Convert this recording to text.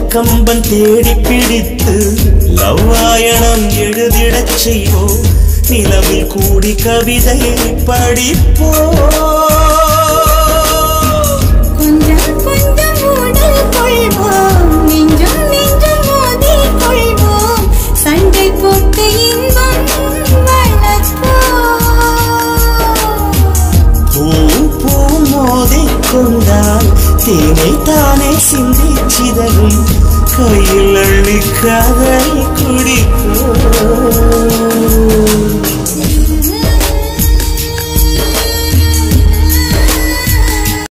கம்பன் தேடி பிடித்து லவ்வாயணம் எழுதிடச் செய்வோம் நிலவில் கூடி கவிதையை படிப்போம் கொஞ்சம் கொஞ்சம் உடல் கொள்வோம் நெஞ்சம் நெஞ்சம் மோதி கொள்வோம் சண்டை போட்டு இன்பம் வளர்ப்போம் பூ பூ மோதிக் கொண்டால் தேனை தானே சிந்தி சிதறும் கையில் அள்ளி காதல் குடிக்கும்